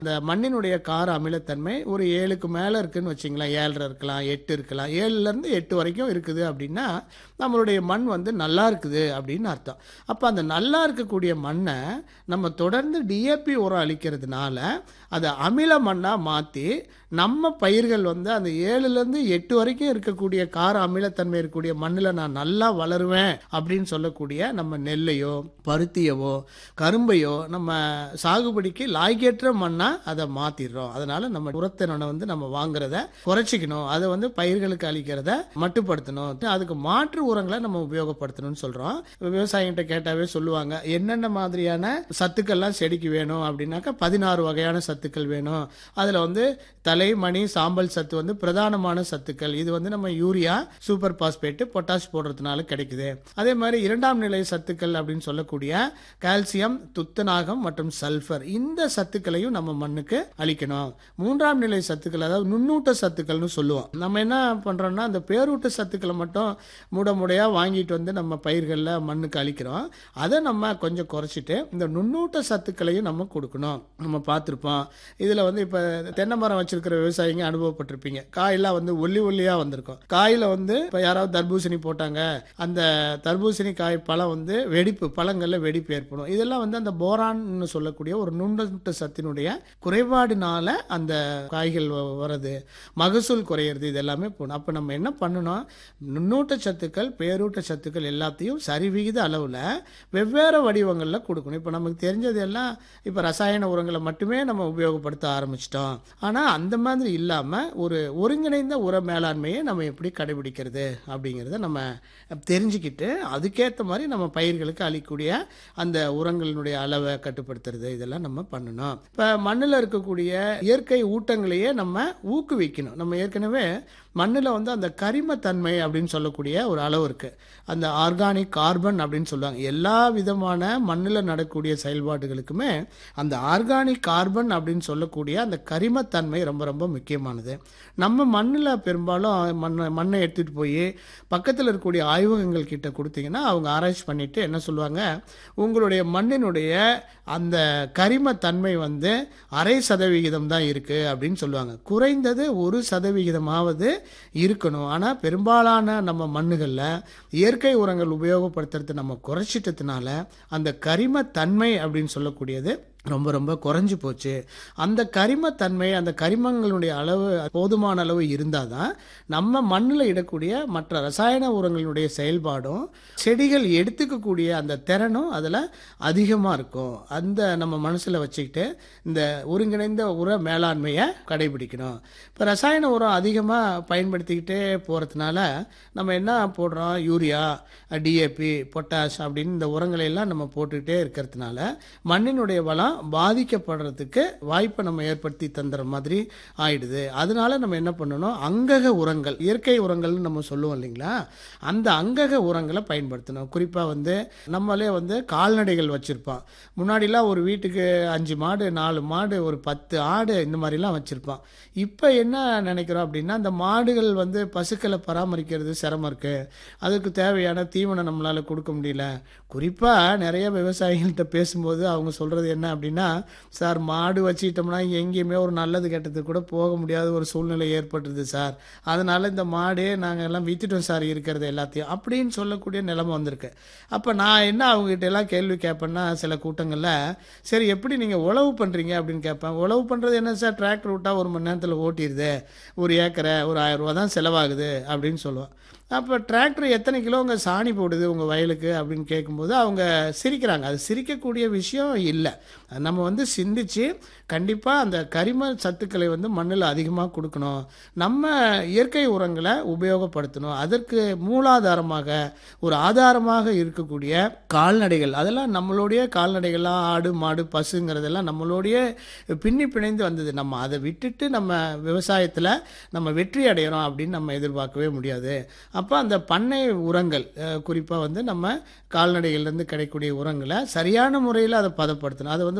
இந்த மண்ணினுடைய கார அமிலத்தன்மை ஒரு ஏழுக்கு மேலே இருக்குன்னு வச்சிங்களேன் ஏழரை இருக்கலாம் எட்டு இருக்கலாம் ஏழுலேருந்து எட்டு வரைக்கும் இருக்குது அப்படின்னா நம்மளுடைய மண் வந்து நல்லா இருக்குது அப்படின்னு அர்த்தம் அப்போ அந்த நல்லா இருக்கக்கூடிய மண்ணை நம்ம தொடர்ந்து டிஏபி உரம் அளிக்கிறதுனால அதை அமில மண்ணாக மாற்றி நம்ம பயிர்கள் வந்து அந்த ஏழுலேருந்து எட்டு வரைக்கும் இருக்கக்கூடிய கார அமிலத்தன்மை இருக்கக்கூடிய மண்ணில் நான் நல்லா வளருவேன் அப்படின்னு சொல்லக்கூடிய நம்ம நெல்லையோ பருத்தியவோ கரும்பையோ நம்ம சாகுபடிக்கு லாய்க்கேற்ற மண்ணாக அதை மாற்றிடுறோம் அதனால நம்ம உரத்தினை வந்து நம்ம வாங்குறத குறைச்சிக்கணும் அதை வந்து பயிர்களுக்கு அளிக்கிறத மட்டுப்படுத்தணும் அதுக்கு மாற்று உரங்களை நம்ம உபயோகப்படுத்தணும்னு சொல்கிறோம் விவசாயிகிட்ட கேட்டாவே சொல்லுவாங்க என்னென்ன மாதிரியான சத்துக்கள்லாம் செடிக்கு வேணும் அப்படின்னாக்கா பதினாறு வகையான சத்துக்கள் வேணும் அதில் வந்து தலை மணி சாம்பல் சத்து வந்து பிரதானமான சத்துக்கள் இது வந்து நம்ம யூரியா சூப்பர் பாஸ்பேட்டு பொட்டாஷ் போடுறதுனால கிடைக்குது அதே மாதிரி இரண்டாம் நிலை சத்துக்கள் அப்படின்னு சொல்லக்கூடிய கால்சியம் துத்தநாகம் மற்றும் சல்ஃபர் இந்த சத்துக்களையும் நம்ம மண்ணுக்கு அளிக்கணும் மூன்றாம் நிலை சத்துக்கள் அதாவது நுண்ணூட்ட சத்துக்கள்னு சொல்லுவோம் நம்ம என்ன பண்றோம்னா அந்த பேரூட்ட சத்துக்களை மட்டும் மூட மூடையா வாங்கிட்டு வந்து நம்ம பயிர்களில் மண்ணுக்கு அளிக்கிறோம் அதை நம்ம கொஞ்சம் குறைச்சிட்டு இந்த நுண்ணூட்ட சத்துக்களையும் நம்ம கொடுக்கணும் நம்ம பார்த்துருப்போம் இதில் வந்து இப்போ தென்னை மரம் வச்சிருக்கிற விவசாயிங்க அனுபவப்பட்டிருப்பீங்க காயெல்லாம் வந்து ஒல்லி ஒல்லியா வந்திருக்கும் காயில வந்து இப்போ யாராவது தர்பூசணி போட்டாங்க அந்த தர்பூசணி காய் பழம் வந்து வெடிப்பு பழங்கள்ல வெடிப்பு ஏற்படும் இதெல்லாம் வந்து அந்த போரான்னு சொல்லக்கூடிய ஒரு நுண்ணூட்ட சத்தினுடைய குறைபாடுனால அந்த காய்கள் வ- வர்றது மகசூல் குறையிறது இது எல்லாமே போகணும் அப்போ நம்ம என்ன பண்ணணும் நுண்ணூட்ட சத்துக்கள் பேரூட்ட சத்துக்கள் எல்லாத்தையும் சரிவிகித அளவில் வெவ்வேறு வடிவங்களில் கொடுக்கணும் இப்போ நமக்கு தெரிஞ்சது எல்லாம் இப்போ ரசாயன உரங்களை மட்டுமே நம்ம உபயோகப்படுத்த ஆரம்பிச்சிட்டோம் ஆனால் அந்த மாதிரி இல்லாமல் ஒரு ஒருங்கிணைந்த உர மேலாண்மையை நம்ம எப்படி கடைபிடிக்கிறது அப்படிங்கிறத நம்ம தெரிஞ்சுக்கிட்டு அதுக்கேற்ற மாதிரி நம்ம பயிர்களுக்கு அளிக்கக்கூடிய அந்த உரங்களினுடைய அளவை கட்டுப்படுத்துறது இதெல்லாம் நம்ம பண்ணணும் இப்போ மண்ணில் இருக்கக்கூடிய இயற்கை ஊட்டங்களையே நம்ம ஊக்குவிக்கணும் நம்ம ஏற்கனவே மண்ணில் வந்து அந்த கரிமத்தன்மை அப்படின்னு சொல்லக்கூடிய ஒரு அளவு இருக்குது அந்த ஆர்கானிக் கார்பன் அப்படின்னு சொல்லுவாங்க எல்லா விதமான மண்ணில் நடக்கக்கூடிய செயல்பாடுகளுக்குமே அந்த ஆர்கானிக் கார்பன் அப்படின்னு சொல்லக்கூடிய அந்த கரிமத்தன்மை ரொம்ப ரொம்ப முக்கியமானது நம்ம மண்ணில் பெரும்பாலும் மண்ணை மண்ணை எடுத்துகிட்டு போய் பக்கத்தில் இருக்கக்கூடிய ஆய்வகங்கள் கிட்ட கொடுத்தீங்கன்னா அவங்க ஆராய்ச்சி பண்ணிட்டு என்ன சொல்லுவாங்க உங்களுடைய மண்ணினுடைய அந்த கரிமத்தன்மை வந்து அரை சதவிகிதம் தான் இருக்குது அப்படின்னு சொல்லுவாங்க குறைந்தது ஒரு சதவிகிதமாவது இருக்கணும் ஆனால் பெரும்பாலான நம்ம மண்ணுகளில் இயற்கை உரங்கள் உபயோகப்படுத்துறது நம்ம குறைச்சிட்டதுனால அந்த கரிமத்தன்மை அப்படின்னு சொல்லக்கூடியது ரொம்ப ரொம்ப குறைஞ்சு போச்சு அந்த கரிமத்தன்மை அந்த கரிமங்களுடைய அளவு போதுமான அளவு இருந்தால் தான் நம்ம மண்ணில் இடக்கூடிய மற்ற ரசாயன உரங்களுடைய செயல்பாடும் செடிகள் எடுத்துக்கக்கூடிய அந்த திறனும் அதில் அதிகமாக இருக்கும் அந்த நம்ம மனசில் வச்சுக்கிட்டு இந்த ஒருங்கிணைந்த உர மேலாண்மையை கடைபிடிக்கணும் இப்போ ரசாயன உரம் அதிகமாக பயன்படுத்திக்கிட்டே போகிறதுனால நம்ம என்ன போடுறோம் யூரியா டிஏபி பொட்டாஷ் அப்படின்னு இந்த உரங்களை எல்லாம் நம்ம போட்டுக்கிட்டே இருக்கிறதுனால மண்ணினுடைய வளம் பாதிக்கப்படுறதுக்கு வாய்ப்பை நம்ம ஏற்படுத்தி தந்துற மாதிரி ஆயிடுது அதனால நம்ம என்ன பண்ணணும் அங்கக உரங்கள் இயற்கை உரங்கள்னு நம்ம சொல்லுவோம் இல்லைங்களா அந்த அங்கக உரங்களை பயன்படுத்தணும் குறிப்பாக வந்து நம்மளே வந்து கால்நடைகள் வச்சுருப்போம் முன்னாடிலாம் ஒரு வீட்டுக்கு அஞ்சு மாடு நாலு மாடு ஒரு பத்து ஆடு இந்த மாதிரிலாம் வச்சுருப்பான் இப்போ என்ன நினைக்கிறோம் அப்படின்னா அந்த மாடுகள் வந்து பசுக்களை பராமரிக்கிறது சிரமம் இருக்குது அதுக்கு தேவையான தீவனம் நம்மளால் கொடுக்க முடியல குறிப்பாக நிறைய விவசாயிகள்கிட்ட பேசும்போது அவங்க சொல்கிறது என்ன அப்படின்னா சார் மாடு வச்சுக்கிட்டோம்னா எங்கேயுமே ஒரு நல்லது கெட்டது கூட போக முடியாத ஒரு சூழ்நிலை ஏற்பட்டுருது சார் அதனால இந்த மாடே நாங்கள் எல்லாம் வித்துட்டோம் சார் இருக்கிறது எல்லாத்தையும் அப்படின்னு சொல்லக்கூடிய நிலைமை வந்திருக்கு அப்போ நான் என்ன அவங்ககிட்ட எல்லாம் கேள்வி கேட்பேன்னா சில கூட்டங்களில் சரி எப்படி நீங்கள் உழவு பண்ணுறீங்க அப்படின்னு கேட்பேன் உழவு பண்ணுறது என்ன சார் டிராக்டர் விட்டா ஒரு மணி நேரத்தில் ஓட்டிடுது ஒரு ஏக்கரை ஒரு ஆயிரம் ரூபா தான் செலவாகுது அப்படின்னு சொல்லுவேன் அப்போ டிராக்டர் எத்தனை கிலோங்க சாணி போடுது உங்கள் வயலுக்கு அப்படின்னு கேட்கும்போது அவங்க சிரிக்கிறாங்க அது சிரிக்கக்கூடிய விஷயம் இல்லை அது நம்ம வந்து சிந்திச்சு கண்டிப்பாக அந்த கரிம சத்துக்களை வந்து மண்ணில் அதிகமாக கொடுக்கணும் நம்ம இயற்கை உரங்களை உபயோகப்படுத்தணும் அதற்கு மூலாதாரமாக ஒரு ஆதாரமாக இருக்கக்கூடிய கால்நடைகள் அதெல்லாம் நம்மளுடைய கால்நடைகள்லாம் ஆடு மாடு பசுங்கிறதெல்லாம் நம்மளுடைய பின்னி பிணைந்து வந்தது நம்ம அதை விட்டுட்டு நம்ம விவசாயத்தில் நம்ம வெற்றி அடையிறோம் அப்படின்னு நம்ம எதிர்பார்க்கவே முடியாது அப்போ அந்த பண்ணை உரங்கள் குறிப்பாக வந்து நம்ம கால்நடைகள்லேருந்து கிடைக்கக்கூடிய உரங்களை சரியான முறையில் அதை பதப்படுத்தணும் அதை வந்து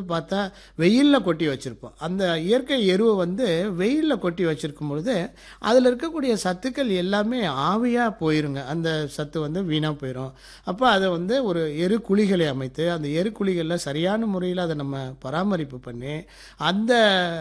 வந்து பார்த்தா வெயிலில் கொட்டி வச்சுருப்போம் அந்த இயற்கை எருவை வந்து வெயிலில் கொட்டி வச்சுருக்கும் பொழுது அதில் இருக்கக்கூடிய சத்துக்கள் எல்லாமே ஆவியாக போயிருங்க அந்த சத்து வந்து வீணாக போயிடும் அப்போ அதை வந்து ஒரு எரு குழிகளை அமைத்து அந்த எரு குழிகளில் சரியான முறையில் அதை நம்ம பராமரிப்பு பண்ணி அந்த